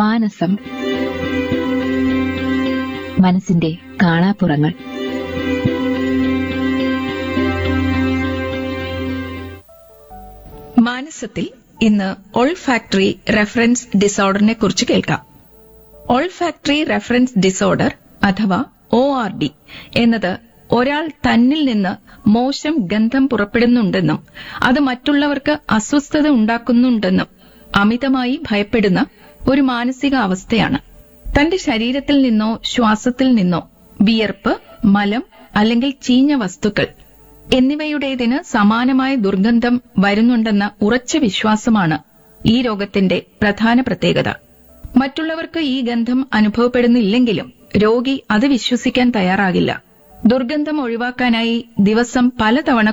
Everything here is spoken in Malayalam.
മാനസം മനസ്സിന്റെ കാണാപ്പുറങ്ങൾ മാനസത്തിൽ ഇന്ന് ഓൾഫാക്ടറി റെഫറൻസ് ഡിസോർഡറിനെ കുറിച്ച് കേൾക്കാം ഓൾഫാക്ടറി റെഫറൻസ് ഡിസോർഡർ അഥവാ ഒ ആർ ഡി എന്നത് ഒരാൾ തന്നിൽ നിന്ന് മോശം ഗന്ധം പുറപ്പെടുന്നുണ്ടെന്നും അത് മറ്റുള്ളവർക്ക് അസ്വസ്ഥത ഉണ്ടാക്കുന്നുണ്ടെന്നും അമിതമായി ഭയപ്പെടുന്ന ഒരു മാനസിക അവസ്ഥയാണ് തന്റെ ശരീരത്തിൽ നിന്നോ ശ്വാസത്തിൽ നിന്നോ വിയർപ്പ് മലം അല്ലെങ്കിൽ ചീഞ്ഞ വസ്തുക്കൾ എന്നിവയുടേതിന് സമാനമായ ദുർഗന്ധം വരുന്നുണ്ടെന്ന ഉറച്ച വിശ്വാസമാണ് ഈ രോഗത്തിന്റെ പ്രധാന പ്രത്യേകത മറ്റുള്ളവർക്ക് ഈ ഗന്ധം അനുഭവപ്പെടുന്നില്ലെങ്കിലും രോഗി അത് വിശ്വസിക്കാൻ തയ്യാറാകില്ല ദുർഗന്ധം ഒഴിവാക്കാനായി ദിവസം പലതവണ